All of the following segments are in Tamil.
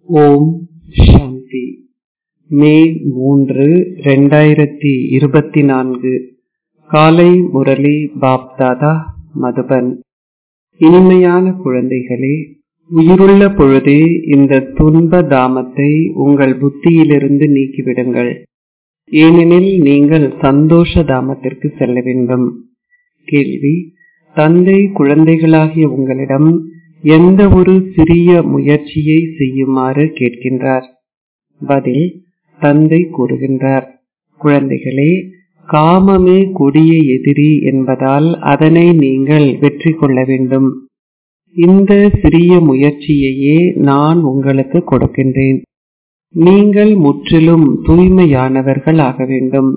ஓம் சாந்தி மே மூன்று ரெண்டாயிரத்தி இருபத்தி நான்கு காலை முரளி பாப்தாதா மதுபன் இனிமையான குழந்தைகளே உயிருள்ள பொழுதே இந்த துன்ப தாமத்தை உங்கள் புத்தியிலிருந்து நீக்கிவிடுங்கள் ஏனெனில் நீங்கள் சந்தோஷ தாமத்திற்கு செல்ல வேண்டும் கேள்வி தந்தை குழந்தைகளாகிய உங்களிடம் எந்த ஒரு சிறிய முயற்சியை செய்யுமாறு கேட்கின்றார் பதில் தந்தை கூறுகின்றார் குழந்தைகளே காமமே கொடிய எதிரி என்பதால் அதனை நீங்கள் வெற்றி கொள்ள வேண்டும் இந்த சிறிய முயற்சியையே நான் உங்களுக்கு கொடுக்கின்றேன் நீங்கள் முற்றிலும் தூய்மையானவர்கள் ஆக வேண்டும்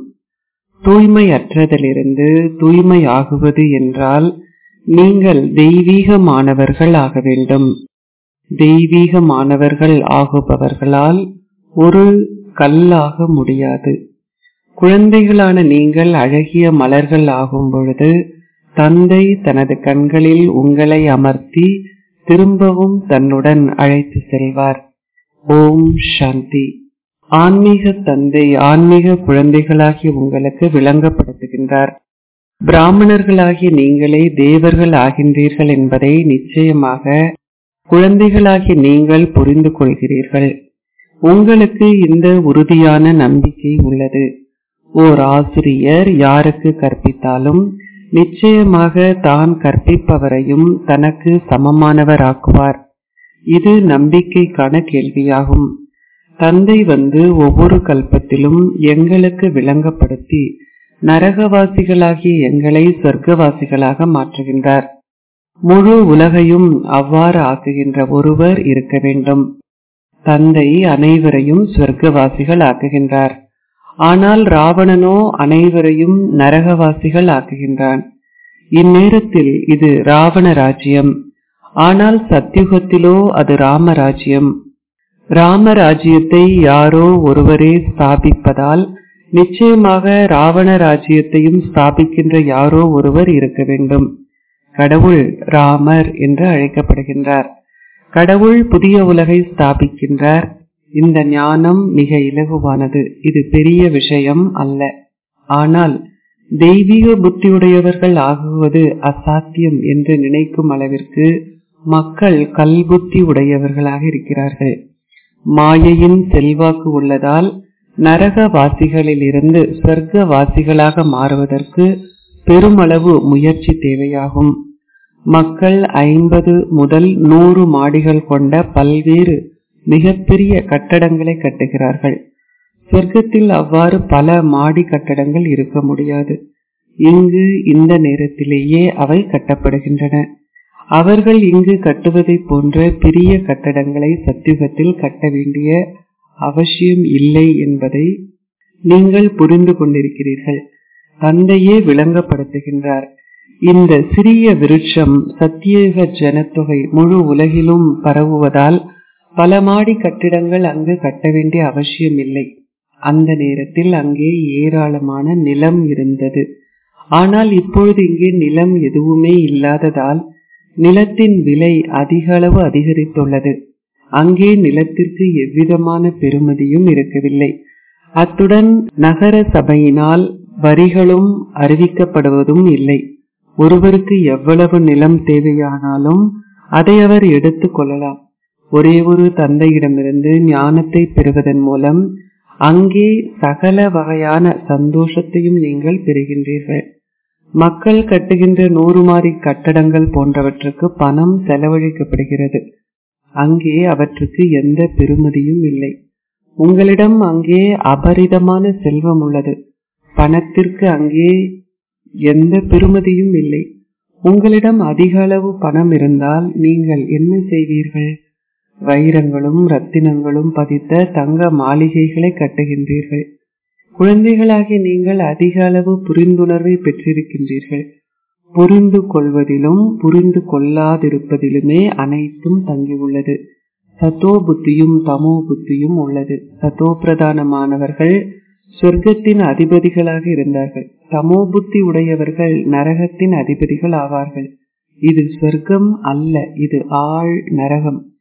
தூய்மையற்றதிலிருந்து தூய்மையாகுவது என்றால் நீங்கள் தெய்வீகமானவர்கள் ஆக வேண்டும் தெய்வீகமானவர்கள் ஆகுபவர்களால் ஒரு கல்லாக முடியாது குழந்தைகளான நீங்கள் அழகிய மலர்கள் ஆகும் பொழுது தந்தை தனது கண்களில் உங்களை அமர்த்தி திரும்பவும் தன்னுடன் அழைத்து செல்வார் ஓம் சாந்தி ஆன்மீக தந்தை ஆன்மீக குழந்தைகளாகிய உங்களுக்கு விளங்கப்படுத்துகின்றார் பிராமணர்களாகிய நீங்களே தேவர்கள் ஆகின்றீர்கள் என்பதை நிச்சயமாக குழந்தைகளாகிய நீங்கள் புரிந்து கொள்கிறீர்கள் உங்களுக்கு இந்த உறுதியான நம்பிக்கை உள்ளது ஓர் ஆசிரியர் யாருக்கு கற்பித்தாலும் நிச்சயமாக தான் கற்பிப்பவரையும் தனக்கு சமமானவர் ஆக்குவார் இது நம்பிக்கைக்கான கேள்வியாகும் தந்தை வந்து ஒவ்வொரு கல்பத்திலும் எங்களுக்கு விளங்கப்படுத்தி நரகவாசிகளாகிய எங்களை சொர்க்கவாசிகளாக மாற்றுகின்றார் முழு உலகையும் அவ்வாறு ஆக்குகின்ற ஒருவர் இருக்க வேண்டும் தந்தை அனைவரையும் சொர்க்கவாசிகள் ஆக்குகின்றார் ஆனால் ராவணனோ அனைவரையும் நரகவாசிகள் ஆக்குகின்றான் இந்நேரத்தில் இது ராவண ராஜ்யம் ஆனால் சத்தியுகத்திலோ அது ராமராஜ்யம் ராமராஜ்யத்தை யாரோ ஒருவரே ஸ்தாபிப்பதால் நிச்சயமாக ராவண ராஜ்யத்தையும் ஸ்தாபிக்கின்ற யாரோ ஒருவர் இருக்க வேண்டும் கடவுள் ராமர் என்று அழைக்கப்படுகின்றார் கடவுள் புதிய உலகை ஸ்தாபிக்கின்றார் இந்த ஞானம் மிக இலகுவானது இது பெரிய விஷயம் அல்ல ஆனால் தெய்வீக புத்தியுடையவர்கள் ஆகுவது அசாத்தியம் என்று நினைக்கும் அளவிற்கு மக்கள் கல்புத்தி உடையவர்களாக இருக்கிறார்கள் மாயையின் செல்வாக்கு உள்ளதால் நரக வாசிகளிலிருந்து சொர்க்க வாசிகளாக மாறுவதற்கு பெருமளவு முயற்சி தேவையாகும் மக்கள் ஐம்பது முதல் நூறு மாடிகள் கொண்ட பல்வேறு மிகப்பெரிய கட்டடங்களை கட்டுகிறார்கள் சொர்க்கத்தில் அவ்வாறு பல மாடி கட்டடங்கள் இருக்க முடியாது இங்கு இந்த நேரத்திலேயே அவை கட்டப்படுகின்றன அவர்கள் இங்கு கட்டுவதை போன்ற பெரிய கட்டடங்களை சத்தியுகத்தில் கட்ட வேண்டிய அவசியம் இல்லை என்பதை நீங்கள் புரிந்து கொண்டிருக்கிறீர்கள் தந்தையே விளங்கப்படுத்துகின்றார் இந்த சிறிய விருட்சம் சத்தியயுக ஜனத்தொகை முழு உலகிலும் பரவுவதால் பல மாடி கட்டிடங்கள் அங்கு கட்ட வேண்டிய அவசியம் இல்லை அந்த நேரத்தில் அங்கே ஏராளமான நிலம் இருந்தது ஆனால் இப்பொழுது இங்கே நிலம் எதுவுமே இல்லாததால் நிலத்தின் விலை அதிக அளவு அதிகரித்துள்ளது அங்கே நிலத்திற்கு எவ்விதமான பெருமதியும் இருக்கவில்லை அத்துடன் நகர சபையினால் வரிகளும் அறிவிக்கப்படுவதும் இல்லை ஒருவருக்கு எவ்வளவு நிலம் தேவையானாலும் அதை அவர் எடுத்துக் கொள்ளலாம் ஒரே ஒரு தந்தையிடமிருந்து ஞானத்தை பெறுவதன் மூலம் அங்கே சகல வகையான சந்தோஷத்தையும் நீங்கள் பெறுகின்றீர்கள் மக்கள் கட்டுகின்ற நூறு மாறி கட்டடங்கள் போன்றவற்றுக்கு பணம் செலவழிக்கப்படுகிறது அங்கே அவற்றுக்கு எந்த பெருமதியும் இல்லை உங்களிடம் அங்கே அபரிதமான செல்வம் உள்ளது பணத்திற்கு அங்கே எந்த பெருமதியும் இல்லை உங்களிடம் அதிக அளவு பணம் இருந்தால் நீங்கள் என்ன செய்வீர்கள் வைரங்களும் ரத்தினங்களும் பதித்த தங்க மாளிகைகளை கட்டுகின்றீர்கள் குழந்தைகளாகிய நீங்கள் அதிக அளவு புரிந்துணர்வை பெற்றிருக்கின்றீர்கள் புரிந்து கொள்வதிலும் புரிந்து கொள்ளாதிருப்பதிலுமே அனைத்தும் தங்கியுள்ளது சத்தோ புத்தியும் தமோ புத்தியும் உள்ளது சத்தோ பிரதானமானவர்கள் சொர்க்கத்தின் அதிபதிகளாக இருந்தார்கள் தமோ புத்தி உடையவர்கள் நரகத்தின் அதிபதிகள் ஆவார்கள் இது சொர்க்கம் அல்ல இது ஆழ் நரகம்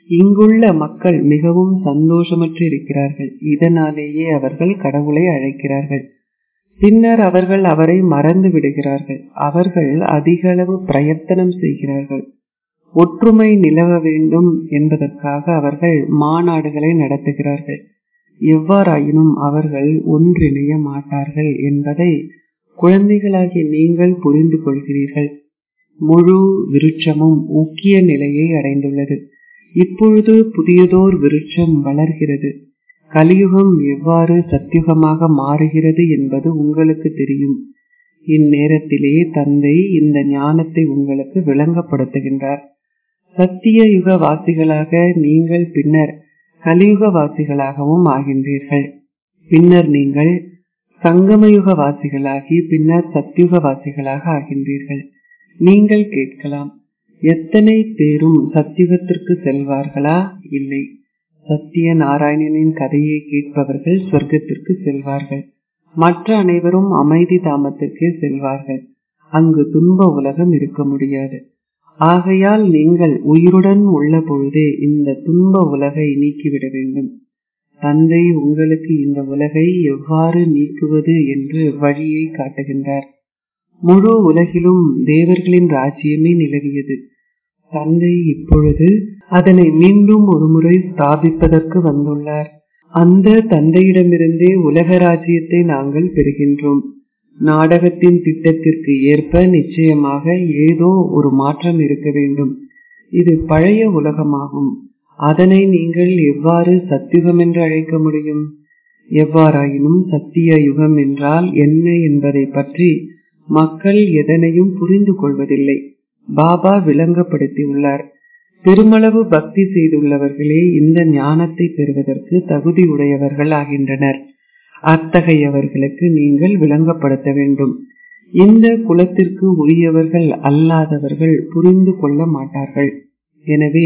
இங்குள்ள மக்கள் மிகவும் சந்தோஷமற்று இருக்கிறார்கள் இதனாலேயே அவர்கள் கடவுளை அழைக்கிறார்கள் பின்னர் அவர்கள் அவரை மறந்து விடுகிறார்கள் அவர்கள் அதிக அளவு பிரயத்தனம் செய்கிறார்கள் ஒற்றுமை நிலவ வேண்டும் என்பதற்காக அவர்கள் மாநாடுகளை நடத்துகிறார்கள் எவ்வாறாயினும் அவர்கள் ஒன்றிணைய மாட்டார்கள் என்பதை குழந்தைகளாகிய நீங்கள் புரிந்து கொள்கிறீர்கள் முழு விருட்சமும் முக்கிய நிலையை அடைந்துள்ளது இப்பொழுது புதியதோர் விருட்சம் வளர்கிறது கலியுகம் எவ்வாறு சத்தியுகமாக மாறுகிறது என்பது உங்களுக்கு தெரியும் இந்நேரத்திலே தந்தை இந்த ஞானத்தை உங்களுக்கு விளங்கப்படுத்துகின்றார் சத்திய யுக வாசிகளாக நீங்கள் பின்னர் கலியுக வாசிகளாகவும் ஆகின்றீர்கள் பின்னர் நீங்கள் சங்கமயுக வாசிகளாகி பின்னர் சத்தியுக வாசிகளாக ஆகின்றீர்கள் நீங்கள் கேட்கலாம் எத்தனை பேரும் சத்தியுகத்திற்கு செல்வார்களா இல்லை சத்திய நாராயணனின் கதையை கேட்பவர்கள் சொர்க்கத்திற்கு செல்வார்கள் மற்ற அனைவரும் அமைதி தாமத்திற்கே செல்வார்கள் அங்கு துன்ப உலகம் இருக்க முடியாது ஆகையால் நீங்கள் உயிருடன் உள்ள பொழுதே இந்த துன்ப உலகை நீக்கிவிட வேண்டும் தந்தை உங்களுக்கு இந்த உலகை எவ்வாறு நீக்குவது என்று வழியை காட்டுகின்றார் முழு உலகிலும் தேவர்களின் ராஜ்யமே நிலவியது தந்தை இப்பொழுது அதனை மீண்டும் ஒருமுறை ஸ்தாபிப்பதற்கு வந்துள்ளார் அந்த தந்தையிடமிருந்தே உலக ராஜ்யத்தை நாங்கள் பெறுகின்றோம் நாடகத்தின் திட்டத்திற்கு ஏற்ப நிச்சயமாக ஏதோ ஒரு மாற்றம் இருக்க வேண்டும் இது பழைய உலகமாகும் அதனை நீங்கள் எவ்வாறு சத்தியுகம் என்று அழைக்க முடியும் எவ்வாறாயினும் சத்திய யுகம் என்றால் என்ன என்பதை பற்றி மக்கள் எதனையும் புரிந்து கொள்வதில்லை பாபா விளங்கப்படுத்தியுள்ளார் பெருமளவு பக்தி செய்துள்ளவர்களே இந்த ஞானத்தை பெறுவதற்கு தகுதியுடையவர்கள் ஆகின்றனர் அத்தகையவர்களுக்கு நீங்கள் விளங்கப்படுத்த வேண்டும் இந்த குலத்திற்கு உரியவர்கள் அல்லாதவர்கள் புரிந்து கொள்ள மாட்டார்கள் எனவே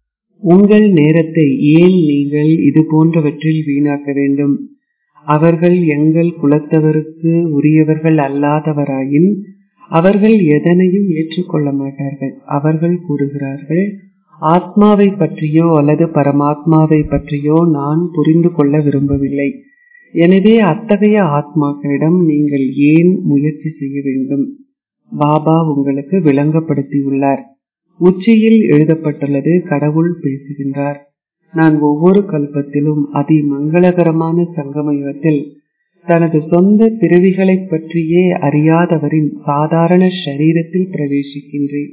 உங்கள் நேரத்தை ஏன் நீங்கள் இது போன்றவற்றில் வீணாக்க வேண்டும் அவர்கள் எங்கள் குலத்தவருக்கு உரியவர்கள் அல்லாதவராயின் அவர்கள் எதனையும் ஏற்றுக்கொள்ள மாட்டார்கள் அவர்கள் கூறுகிறார்கள் ஆத்மாவை பற்றியோ அல்லது பரமாத்மாவை பற்றியோ நான் புரிந்து கொள்ள விரும்பவில்லை எனவே அத்தகைய ஆத்மாக்களிடம் நீங்கள் ஏன் முயற்சி செய்ய வேண்டும் பாபா உங்களுக்கு விளங்கப்படுத்தியுள்ளார் உச்சியில் எழுதப்பட்டுள்ளது கடவுள் பேசுகின்றார் நான் ஒவ்வொரு கல்பத்திலும் அதி மங்களகரமான சங்கமயுகத்தில் தனது சொந்த பிறவிகளைப் பற்றியே அறியாதவரின் சாதாரண ஷரீரத்தில் பிரவேசிக்கின்றேன்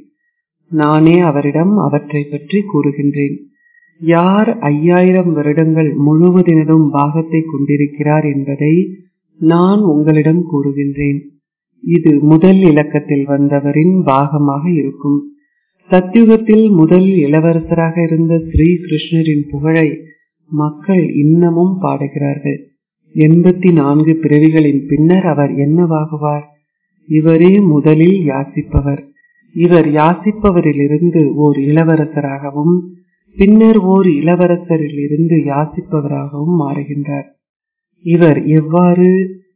நானே அவரிடம் அவற்றை பற்றி கூறுகின்றேன் யார் ஐயாயிரம் வருடங்கள் முழுவதினதும் பாகத்தை கொண்டிருக்கிறார் என்பதை நான் உங்களிடம் கூறுகின்றேன் இது முதல் இலக்கத்தில் வந்தவரின் பாகமாக இருக்கும் சத்யுகத்தில் முதல் இளவரசராக இருந்த ஸ்ரீ கிருஷ்ணரின் புகழை மக்கள் இன்னமும் பாடுகிறார்கள் எண்பத்தி நான்கு பிறவிகளின் பின்னர் அவர் என்னவாகுவார் இவரே முதலில் யாசிப்பவர் இவர் யாசிப்பவரிலிருந்து ஓர் இளவரசராகவும் பின்னர் ஓர் இளவரசரிலிருந்து யாசிப்பவராகவும் மாறுகின்றார் இவர் எவ்வாறு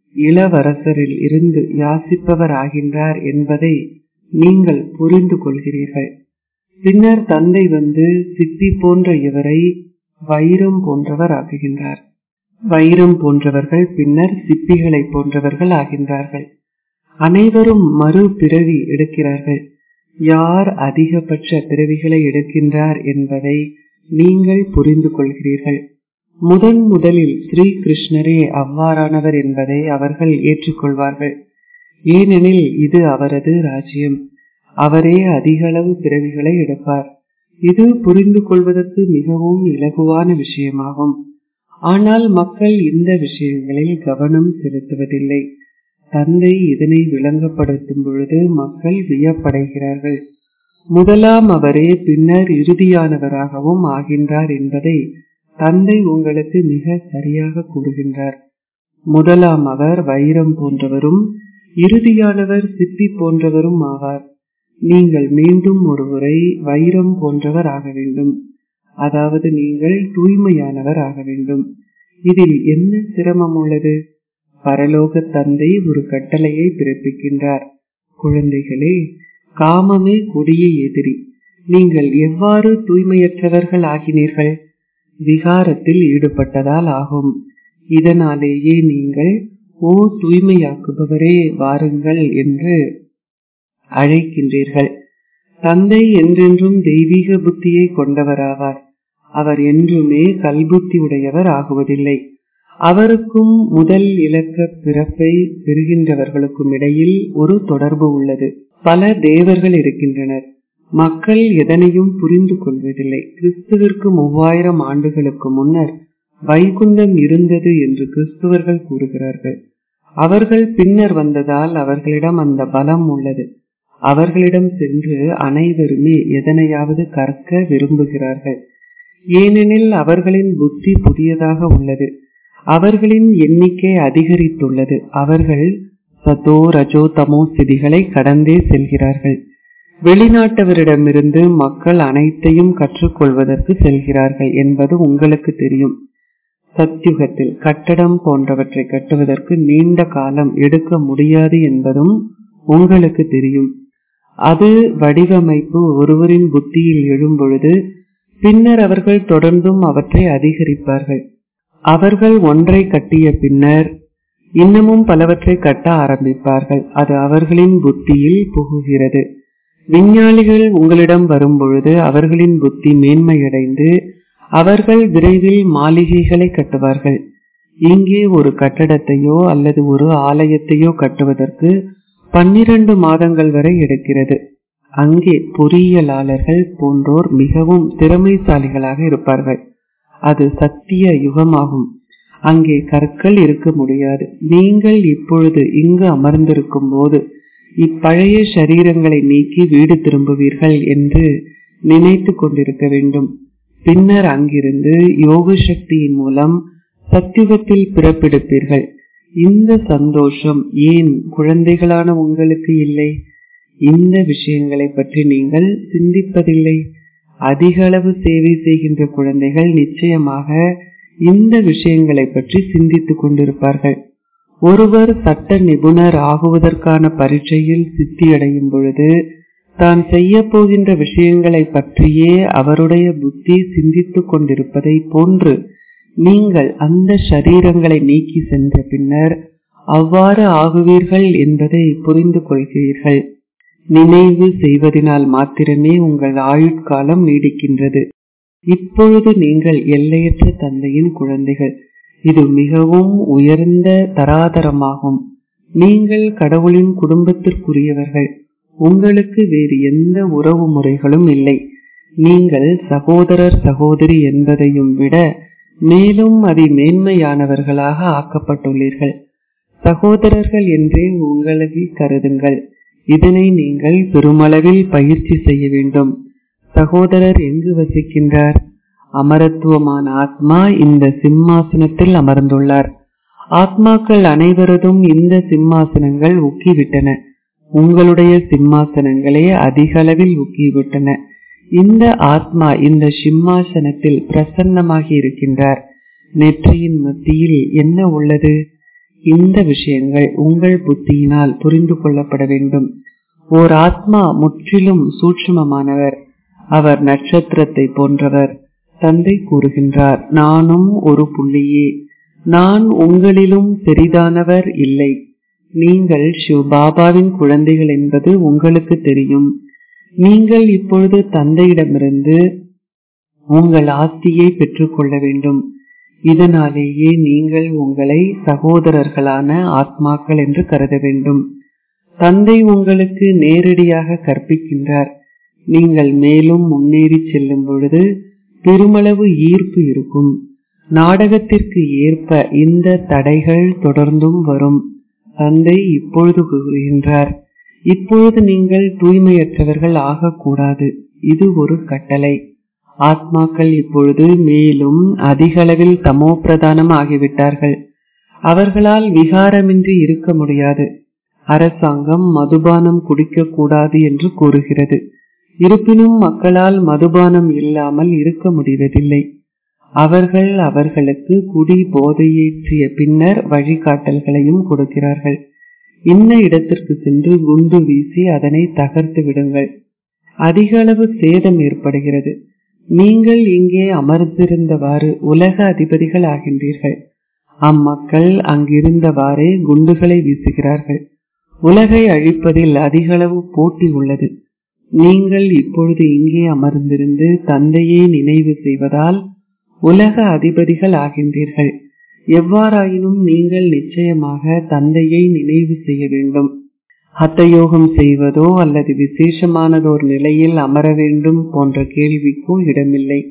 இளவரசரில் இருந்து யாசிப்பவர் ஆகின்றார் என்பதை நீங்கள் புரிந்து கொள்கிறீர்கள் பின்னர் தந்தை வந்து சிப்பி போன்ற இவரை வைரம் போன்றவர் ஆக்குகின்றார் வைரம் போன்றவர்கள் பின்னர் சிப்பிகளை போன்றவர்கள் ஆகின்றார்கள் அனைவரும் மறு பிறவி எடுக்கிறார்கள் யார் அதிகபட்ச பிறவிகளை எடுக்கின்றார் என்பதை நீங்கள் புரிந்து கொள்கிறீர்கள் முதன் முதலில் ஸ்ரீ கிருஷ்ணரே அவ்வாறானவர் என்பதை அவர்கள் ஏற்றுக்கொள்வார்கள் ஏனெனில் இது அவரது ராஜ்யம் அவரே அதிக அளவு பிறவிகளை எடுப்பார் இது புரிந்து கொள்வதற்கு மிகவும் இலகுவான விஷயமாகும் ஆனால் மக்கள் இந்த விஷயங்களில் கவனம் செலுத்துவதில்லை தந்தை இதனை விளங்கப்படுத்தும் பொழுது மக்கள் வியப்படைகிறார்கள் முதலாம் அவரே பின்னர் இறுதியானவராகவும் ஆகின்றார் என்பதை தந்தை உங்களுக்கு மிக சரியாக கூறுகின்றார் முதலாம் அவர் வைரம் போன்றவரும் இறுதியானவர் சிப்பி போன்றவரும் ஆவார் நீங்கள் மீண்டும் ஒருமுறை வைரம் போன்றவர் ஆக வேண்டும் அதாவது நீங்கள் தூய்மையானவர் ஆக வேண்டும் இதில் என்ன சிரமம் உள்ளது பரலோக தந்தை ஒரு கட்டளையை பிறப்பிக்கின்றார் குழந்தைகளே காமமே கொடிய எதிரி நீங்கள் எவ்வாறு தூய்மையற்றவர்கள் ஆகினீர்கள் விகாரத்தில் ஈடுபட்டதால் ஆகும் இதனாலேயே நீங்கள் ஓ தூய்மையாக்குபவரே வாருங்கள் என்று அழைக்கின்றீர்கள் தந்தை என்றென்றும் தெய்வீக புத்தியை கொண்டவராவார் அவர் என்றுமே கல்புத்தி உடையவர் ஆகுவதில்லை அவருக்கும் முதல் இலக்க பிறப்பை பெறுகின்றவர்களுக்கும் இடையில் ஒரு தொடர்பு உள்ளது பல தேவர்கள் இருக்கின்றனர் மக்கள் எதனையும் புரிந்து கொள்வதில்லை கிறிஸ்துவிற்கு மூவாயிரம் ஆண்டுகளுக்கு முன்னர் வைகுண்டம் இருந்தது என்று கிறிஸ்துவர்கள் கூறுகிறார்கள் அவர்கள் பின்னர் வந்ததால் அவர்களிடம் அந்த பலம் உள்ளது அவர்களிடம் சென்று அனைவருமே எதனையாவது கற்க விரும்புகிறார்கள் ஏனெனில் அவர்களின் புத்தி புதியதாக உள்ளது அவர்களின் எண்ணிக்கை அதிகரித்துள்ளது அவர்கள் சதோ ரஜோ தமோ சிதிகளை கடந்தே செல்கிறார்கள் வெளிநாட்டவரிடமிருந்து மக்கள் அனைத்தையும் கற்றுக்கொள்வதற்கு செல்கிறார்கள் என்பது உங்களுக்கு தெரியும் சத்யுகத்தில் கட்டடம் போன்றவற்றை கட்டுவதற்கு நீண்ட காலம் எடுக்க முடியாது என்பதும் உங்களுக்கு தெரியும் அது வடிவமைப்பு ஒருவரின் புத்தியில் எழும்பொழுது பின்னர் அவர்கள் தொடர்ந்தும் அவற்றை அதிகரிப்பார்கள் அவர்கள் ஒன்றை கட்டிய பின்னர் இன்னமும் பலவற்றை கட்ட ஆரம்பிப்பார்கள் அது அவர்களின் புத்தியில் புகுகிறது விஞ்ஞானிகள் உங்களிடம் வரும்பொழுது அவர்களின் புத்தி மேன்மையடைந்து அவர்கள் விரைவில் மாளிகைகளை கட்டுவார்கள் இங்கே ஒரு கட்டடத்தையோ அல்லது ஒரு ஆலயத்தையோ கட்டுவதற்கு பன்னிரண்டு மாதங்கள் வரை எடுக்கிறது அங்கே பொறியியலாளர்கள் போன்றோர் மிகவும் திறமைசாலிகளாக இருப்பார்கள் அது சத்திய யுகமாகும் அங்கே கற்கள் இருக்க முடியாது நீங்கள் இப்பொழுது இங்கு அமர்ந்திருக்கும் போது இப்பழைய சரீரங்களை நீக்கி வீடு திரும்புவீர்கள் என்று நினைத்து கொண்டிருக்க வேண்டும் பின்னர் அங்கிருந்து யோக சக்தியின் மூலம் சத்தியுகத்தில் பிறப்பெடுப்பீர்கள் இந்த சந்தோஷம் ஏன் குழந்தைகளான உங்களுக்கு இல்லை இந்த விஷயங்களை பற்றி நீங்கள் சிந்திப்பதில்லை அதிக அளவு சேவை செய்கின்ற குழந்தைகள் நிச்சயமாக இந்த விஷயங்களை பற்றி சிந்தித்துக் கொண்டிருப்பார்கள் ஒருவர் சட்ட நிபுணர் ஆகுவதற்கான பரீட்சையில் சித்தியடையும் பொழுது தான் செய்ய போகின்ற விஷயங்களை பற்றியே அவருடைய புத்தி சிந்தித்துக் கொண்டிருப்பதை போன்று நீங்கள் அந்த சரீரங்களை நீக்கி சென்ற பின்னர் அவ்வாறு ஆகுவீர்கள் என்பதை புரிந்து கொள்கிறீர்கள் நினைவு செய்வதனால் மாத்திரமே உங்கள் ஆயுட்காலம் நீடிக்கின்றது இப்பொழுது நீங்கள் எல்லையற்ற தந்தையின் குழந்தைகள் இது மிகவும் உயர்ந்த தராதரமாகும் நீங்கள் கடவுளின் குடும்பத்திற்குரியவர்கள் உங்களுக்கு வேறு எந்த உறவு முறைகளும் இல்லை நீங்கள் சகோதரர் சகோதரி என்பதையும் விட மேலும் அதி மேன்மையானவர்களாக ஆக்கப்பட்டுள்ளீர்கள் சகோதரர்கள் என்றே உங்களை கருதுங்கள் இதனை நீங்கள் பெருமளவில் பயிற்சி செய்ய வேண்டும் சகோதரர் எங்கு வசிக்கின்றார் அமரத்துவமான ஆத்மா இந்த சிம்மாசனத்தில் அமர்ந்துள்ளார் ஆத்மாக்கள் அனைவரதும் இந்த சிம்மாசனங்கள் உக்கிவிட்டன உங்களுடைய சிம்மாசனங்களே அதிக அளவில் உக்கிவிட்டன இந்த ஆத்மா இந்த சிம்மாசனத்தில் பிரசன்னமாகி இருக்கின்றார் நெற்றியின் மத்தியில் என்ன உள்ளது இந்த விஷயங்கள் உங்கள் புத்தியினால் புரிந்து கொள்ளப்பட வேண்டும் ஓர் ஆத்மா முற்றிலும் சூட்சுமமானவர் அவர் நட்சத்திரத்தை போன்றவர் தந்தை கூறுகின்றார் நானும் ஒரு புள்ளியே நான் உங்களிலும் பெரிதானவர் இல்லை நீங்கள் சிவ பாபாவின் குழந்தைகள் என்பது உங்களுக்கு தெரியும் நீங்கள் இப்பொழுது தந்தையிடமிருந்து உங்கள் ஆஸ்தியை பெற்றுக்கொள்ள வேண்டும் இதனாலேயே நீங்கள் உங்களை சகோதரர்களான ஆத்மாக்கள் என்று கருத வேண்டும் தந்தை உங்களுக்கு நேரடியாக கற்பிக்கின்றார் நீங்கள் மேலும் முன்னேறி செல்லும் பொழுது பெருமளவு ஈர்ப்பு இருக்கும் நாடகத்திற்கு ஏற்ப இந்த தடைகள் தொடர்ந்தும் வரும் தந்தை இப்பொழுது கூறுகின்றார் இப்பொழுது நீங்கள் தூய்மையற்றவர்கள் ஆகக்கூடாது இது ஒரு கட்டளை ஆத்மாக்கள் இப்பொழுது மேலும் அதிக அளவில் தமோ பிரதானம் ஆகிவிட்டார்கள் அவர்களால் விகாரமின்றி இருக்க முடியாது அரசாங்கம் மதுபானம் குடிக்க கூடாது என்று கூறுகிறது இருப்பினும் மக்களால் மதுபானம் இல்லாமல் இருக்க முடிவதில்லை அவர்கள் அவர்களுக்கு குடி போதையேற்றிய பின்னர் வழிகாட்டல்களையும் கொடுக்கிறார்கள் இன்ன இடத்திற்கு சென்று குண்டு வீசி அதனை தகர்த்து விடுங்கள் அதிக அளவு சேதம் ஏற்படுகிறது நீங்கள் இங்கே அமர்ந்திருந்தவாறு உலக அதிபதிகள் ஆகின்றீர்கள் அம்மக்கள் அங்கிருந்தவாறே குண்டுகளை வீசுகிறார்கள் உலகை அழிப்பதில் அதிக அளவு போட்டி உள்ளது நீங்கள் இப்பொழுது இங்கே அமர்ந்திருந்து தந்தையை நினைவு செய்வதால் உலக அதிபதிகள் ஆகின்றீர்கள் எவ்வாறாயினும் நீங்கள் நிச்சயமாக தந்தையை நினைவு செய்ய வேண்டும் ஹத்தயோகம் செய்வதோ அல்லது விசேஷமானதோர் நிலையில் அமர வேண்டும் போன்ற கேள்விக்கோ இடமில்லை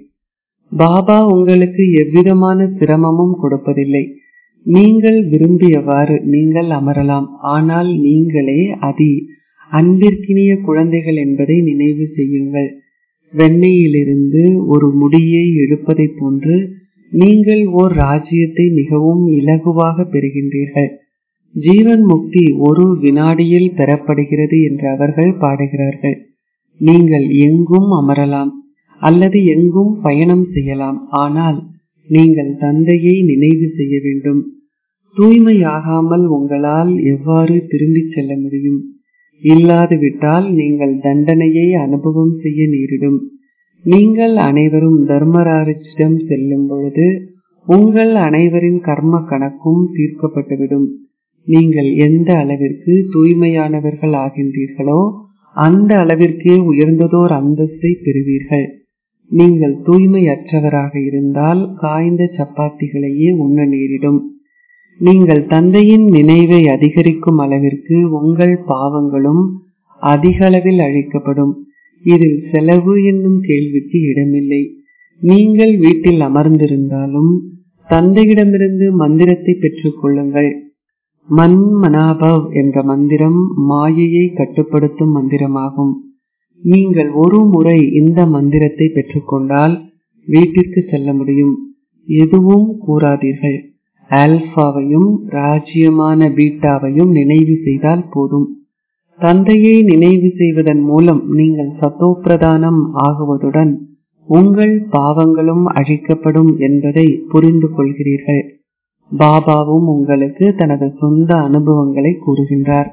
பாபா உங்களுக்கு எவ்விதமான சிரமமும் கொடுப்பதில்லை நீங்கள் விரும்பியவாறு நீங்கள் அமரலாம் ஆனால் நீங்களே அதி அன்பிற்கினிய குழந்தைகள் என்பதை நினைவு செய்யுங்கள் வெண்ணெயிலிருந்து ஒரு முடியை எடுப்பதைப் போன்று நீங்கள் ஓர் ராஜ்யத்தை மிகவும் இலகுவாக பெறுகின்றீர்கள் ஜீவன் முக்தி ஒரு வினாடியில் பெறப்படுகிறது என்று அவர்கள் பாடுகிறார்கள் நீங்கள் எங்கும் அமரலாம் அல்லது எங்கும் பயணம் செய்யலாம் ஆனால் நீங்கள் தந்தையை நினைவு செய்ய வேண்டும் தூய்மையாகாமல் உங்களால் எவ்வாறு திரும்பிச் செல்ல முடியும் இல்லாது விட்டால் நீங்கள் தண்டனையை அனுபவம் செய்ய நேரிடும் நீங்கள் அனைவரும் தர்மராஜிடம் செல்லும் பொழுது உங்கள் அனைவரின் கர்ம கணக்கும் தீர்க்கப்பட்டுவிடும் நீங்கள் எந்த அளவிற்கு தூய்மையானவர்கள் ஆகின்றீர்களோ அந்த அளவிற்கே உயர்ந்ததோர் அந்தஸ்தை பெறுவீர்கள் நீங்கள் தூய்மையற்றவராக இருந்தால் காய்ந்த சப்பாத்திகளையே உண்ண நேரிடும் நீங்கள் தந்தையின் நினைவை அதிகரிக்கும் அளவிற்கு உங்கள் பாவங்களும் அதிக அளவில் அழிக்கப்படும் இதில் செலவு என்னும் கேள்விக்கு இடமில்லை நீங்கள் வீட்டில் அமர்ந்திருந்தாலும் தந்தையிடமிருந்து மந்திரத்தை பெற்றுக் கொள்ளுங்கள் மன் மனாபவ் என்ற மந்திரம் மாயையை கட்டுப்படுத்தும் மந்திரமாகும் நீங்கள் ஒரு முறை இந்த மந்திரத்தை பெற்றுக்கொண்டால் வீட்டிற்கு செல்ல முடியும் எதுவும் கூறாதீர்கள் ஆல்பாவையும் ராஜ்யமான பீட்டாவையும் நினைவு செய்தால் போதும் தந்தையை நினைவு செய்வதன் மூலம் நீங்கள் சத்தோப்பிரதானம் ஆகுவதுடன் உங்கள் பாவங்களும் அழிக்கப்படும் என்பதை புரிந்து கொள்கிறீர்கள் பாபாவும் உங்களுக்கு தனது சொந்த அனுபவங்களை கூறுகின்றார்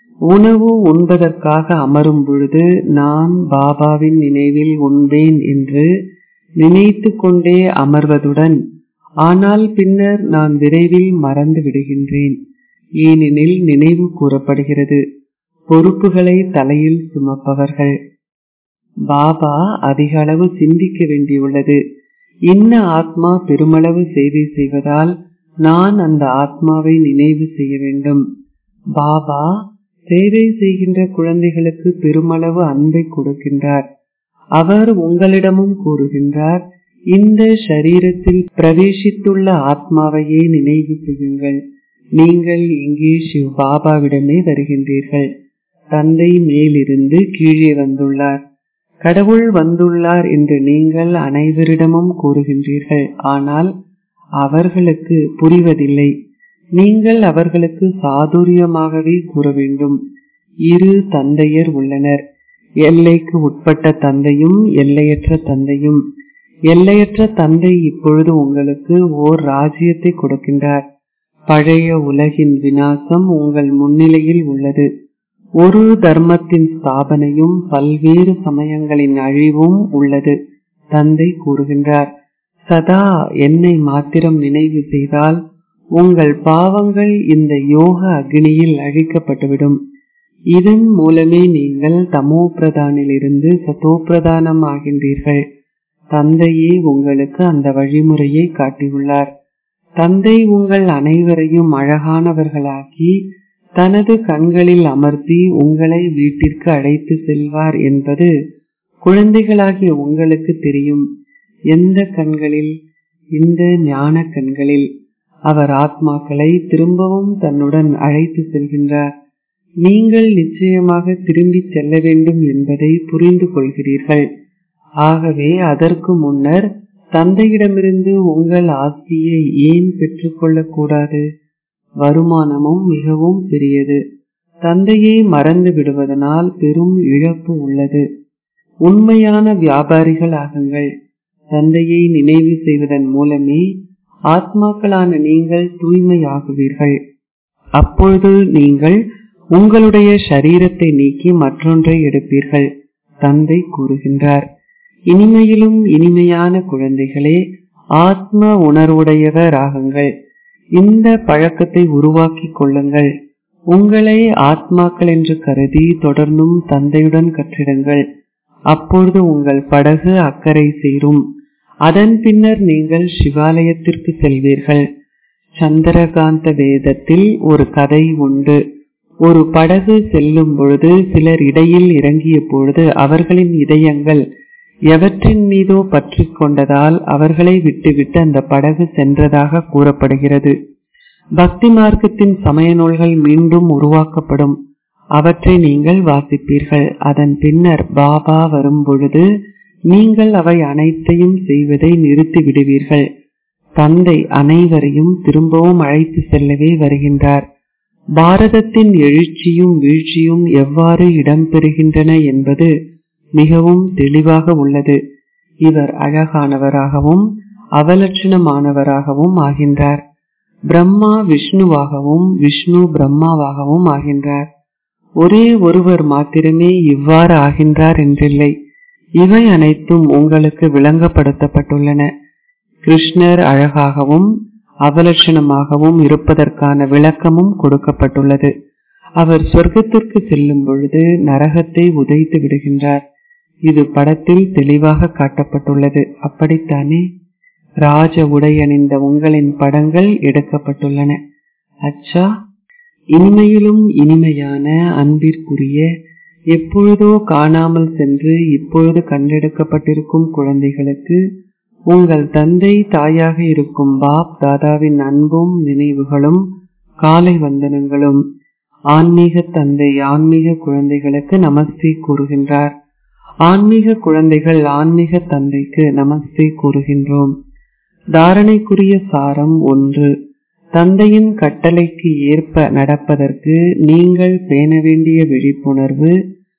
உணவு உண்பதற்காக அமரும் பொழுது நான் பாபாவின் நினைவில் உண்பேன் என்று நினைத்து கொண்டே அமர்வதுடன் ஆனால் பின்னர் நான் விரைவில் மறந்து விடுகின்றேன் ஏனெனில் நினைவு கூறப்படுகிறது பொறுப்புகளை தலையில் சுமப்பவர்கள் பாபா அதிக அளவு சிந்திக்க வேண்டியுள்ளது இன்ன ஆத்மா பெருமளவு சேவை செய்வதால் நான் அந்த ஆத்மாவை நினைவு செய்ய வேண்டும் பாபா சேவை செய்கின்ற குழந்தைகளுக்கு பெருமளவு அன்பை கொடுக்கின்றார் அவர் உங்களிடமும் கூறுகின்றார் இந்த ஷரீரத்தில் பிரவேசித்துள்ள ஆத்மாவையே நினைவு செய்யுங்கள் நீங்கள் இங்கே சிவ் பாபாவிடமே வருகின்றீர்கள் தந்தை மேலிருந்து கீழே வந்துள்ளார் கடவுள் வந்துள்ளார் என்று நீங்கள் அனைவரிடமும் கூறுகின்றீர்கள் ஆனால் அவர்களுக்கு புரிவதில்லை நீங்கள் அவர்களுக்கு சாதுரியமாகவே கூற வேண்டும் இரு தந்தையர் உள்ளனர் எல்லைக்கு உட்பட்ட தந்தையும் எல்லையற்ற தந்தையும் எல்லையற்ற தந்தை இப்பொழுது உங்களுக்கு ஓர் ராஜ்யத்தை கொடுக்கின்றார் பழைய உலகின் வினாசம் உங்கள் முன்னிலையில் உள்ளது ஒரு தர்மத்தின் ஸ்தாபனையும் பல்வேறு சமயங்களின் அழிவும் உள்ளது தந்தை கூறுகின்றார் சதா என்னை மாத்திரம் நினைவு செய்தால் உங்கள் பாவங்கள் இந்த யோக அக்னியில் அழிக்கப்பட்டுவிடும் இதன் மூலமே நீங்கள் தமோ பிரதானிலிருந்து சதோ பிரதானம் ஆகின்றீர்கள் தந்தையே உங்களுக்கு அந்த வழிமுறையை காட்டியுள்ளார் தந்தை உங்கள் அனைவரையும் அழகானவர்களாக்கி தனது கண்களில் அமர்த்தி உங்களை வீட்டிற்கு அழைத்து செல்வார் என்பது குழந்தைகளாகிய உங்களுக்கு தெரியும் எந்த கண்களில் இந்த ஞான கண்களில் அவர் ஆத்மாக்களை திரும்பவும் தன்னுடன் அழைத்து செல்கின்றார் நீங்கள் நிச்சயமாக திரும்பி செல்ல வேண்டும் என்பதை புரிந்து கொள்கிறீர்கள் ஆகவே அதற்கு முன்னர் தந்தையிடமிருந்து உங்கள் ஆஸ்தியை ஏன் பெற்றுக்கொள்ளக் கூடாது வருமானமும் மிகவும் பெரியது தந்தையை மறந்து விடுவதனால் பெரும் இழப்பு உள்ளது உண்மையான வியாபாரிகள் ஆகுங்கள் தந்தையை நினைவு செய்வதன் மூலமே ஆத்மாக்களான நீங்கள் தூய்மையாகுவீர்கள் அப்பொழுது நீங்கள் உங்களுடைய சரீரத்தை நீக்கி மற்றொன்றை எடுப்பீர்கள் தந்தை கூறுகின்றார் இனிமையிலும் இனிமையான குழந்தைகளே ஆத்ம உணர்வுடையவர் ஆகுங்கள் இந்த பழக்கத்தை உருவாக்கிக் கொள்ளுங்கள் உங்களை ஆத்மாக்கள் என்று கருதி தொடர்ந்தும் தந்தையுடன் கற்றிடுங்கள் அப்பொழுது உங்கள் படகு அக்கறை சேரும் அதன் பின்னர் நீங்கள் சிவாலயத்திற்கு செல்வீர்கள் சந்திரகாந்த வேதத்தில் ஒரு கதை உண்டு ஒரு படகு செல்லும் பொழுது சிலர் இடையில் இறங்கிய பொழுது அவர்களின் இதயங்கள் எவற்றின் மீதோ பற்றி கொண்டதால் அவர்களை விட்டுவிட்டு அந்த படகு சென்றதாக கூறப்படுகிறது பக்தி மார்க்கத்தின் சமய நூல்கள் மீண்டும் உருவாக்கப்படும் அவற்றை நீங்கள் வாசிப்பீர்கள் அதன் பின்னர் பாபா வரும் பொழுது நீங்கள் அவை அனைத்தையும் செய்வதை நிறுத்தி விடுவீர்கள் தந்தை அனைவரையும் திரும்பவும் அழைத்து செல்லவே வருகின்றார் பாரதத்தின் எழுச்சியும் வீழ்ச்சியும் எவ்வாறு இடம்பெறுகின்றன என்பது மிகவும் தெளிவாக உள்ளது இவர் அழகானவராகவும் அவலட்சணமானவராகவும் ஆகின்றார் பிரம்மா விஷ்ணுவாகவும் விஷ்ணு பிரம்மாவாகவும் ஆகின்றார் ஒரே ஒருவர் மாத்திரமே இவ்வாறு ஆகின்றார் என்றில்லை இவை அனைத்தும் உங்களுக்கு விளங்கப்படுத்தப்பட்டுள்ளன கிருஷ்ணர் அழகாகவும் அவலட்சணமாகவும் இருப்பதற்கான விளக்கமும் கொடுக்கப்பட்டுள்ளது அவர் சொர்க்கத்திற்கு செல்லும் பொழுது நரகத்தை உதைத்து விடுகின்றார் இது படத்தில் தெளிவாக காட்டப்பட்டுள்ளது அப்படித்தானே ராஜ உடை அணிந்த உங்களின் படங்கள் எடுக்கப்பட்டுள்ளன அச்சா இனிமையிலும் இனிமையான அன்பிற்குரிய எப்பொழுதோ காணாமல் சென்று இப்பொழுது கண்டெடுக்கப்பட்டிருக்கும் குழந்தைகளுக்கு உங்கள் தந்தை தாயாக இருக்கும் பாப் தாதாவின் அன்பும் நினைவுகளும் காலை வந்தனங்களும் ஆன்மீக தந்தை ஆன்மீக குழந்தைகளுக்கு நமஸ்தே கூறுகின்றார் ஆன்மீக குழந்தைகள் ஆன்மீக தந்தைக்கு நமஸ்தே கூறுகின்றோம் தாரணைக்குரிய சாரம் ஒன்று தந்தையின் கட்டளைக்கு ஏற்ப நடப்பதற்கு நீங்கள் பேண வேண்டிய விழிப்புணர்வு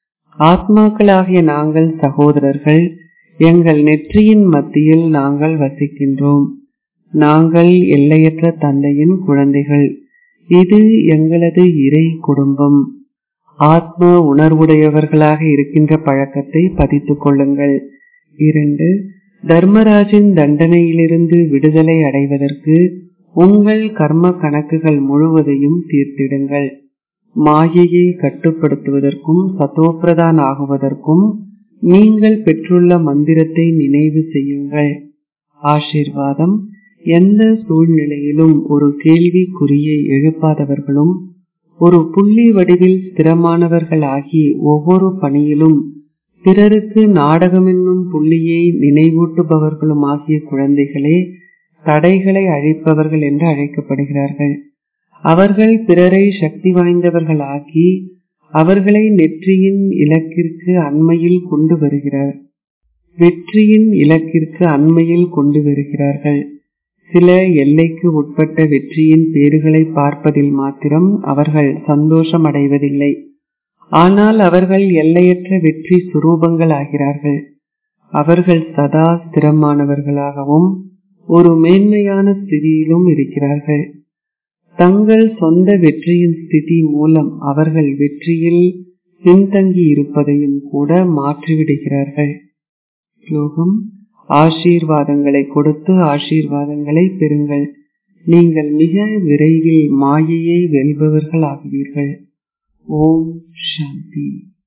ஆத்மாக்களாகிய நாங்கள் சகோதரர்கள் எங்கள் நெற்றியின் மத்தியில் நாங்கள் வசிக்கின்றோம் நாங்கள் எல்லையற்ற தந்தையின் குழந்தைகள் இது எங்களது இறை குடும்பம் ஆத்ம உணர்வுடையவர்களாக இருக்கின்ற பழக்கத்தை பதித்துக் கொள்ளுங்கள் இரண்டு தர்மராஜின் தண்டனையிலிருந்து விடுதலை அடைவதற்கு உங்கள் கர்ம கணக்குகள் முழுவதையும் தீர்த்திடுங்கள் மாயையை கட்டுப்படுத்துவதற்கும் சதோப்பிரதான் ஆகுவதற்கும் நீங்கள் பெற்றுள்ள மந்திரத்தை நினைவு செய்யுங்கள் ஆசீர்வாதம் எந்த சூழ்நிலையிலும் ஒரு கேள்விக்குறியை எழுப்பாதவர்களும் ஒரு புள்ளி வடிவில் ஸ்திரமானவர்கள் ஆகி ஒவ்வொரு பணியிலும் பிறருக்கு நாடகமென்னும் புள்ளியை நினைவூட்டுபவர்களும் ஆகிய குழந்தைகளே தடைகளை அழிப்பவர்கள் என்று அழைக்கப்படுகிறார்கள் அவர்கள் பிறரை சக்தி வாய்ந்தவர்கள் ஆக்கி அவர்களை நெற்றியின் இலக்கிற்கு அண்மையில் கொண்டு வருகிறார் வெற்றியின் இலக்கிற்கு அண்மையில் கொண்டு வருகிறார்கள் சில எல்லைக்கு உட்பட்ட வெற்றியின் பேறுகளை பார்ப்பதில் மாத்திரம் அவர்கள் சந்தோஷம் அடைவதில்லை ஆனால் அவர்கள் எல்லையற்ற வெற்றி சுரூபங்கள் ஆகிறார்கள் அவர்கள் சதா ஸ்திரமானவர்களாகவும் ஒரு மேன்மையான ஸ்திதியிலும் இருக்கிறார்கள் தங்கள் சொந்த வெற்றியின் ஸ்திதி மூலம் அவர்கள் வெற்றியில் பின்தங்கி இருப்பதையும் கூட மாற்றிவிடுகிறார்கள் ஸ்லோகம் ஆசீர்வாதங்களை கொடுத்து ஆசீர்வாதங்களை பெறுங்கள் நீங்கள் மிக விரைவில் மாயையை வெல்பவர்கள் ஆகுவீர்கள் ஓம் சாந்தி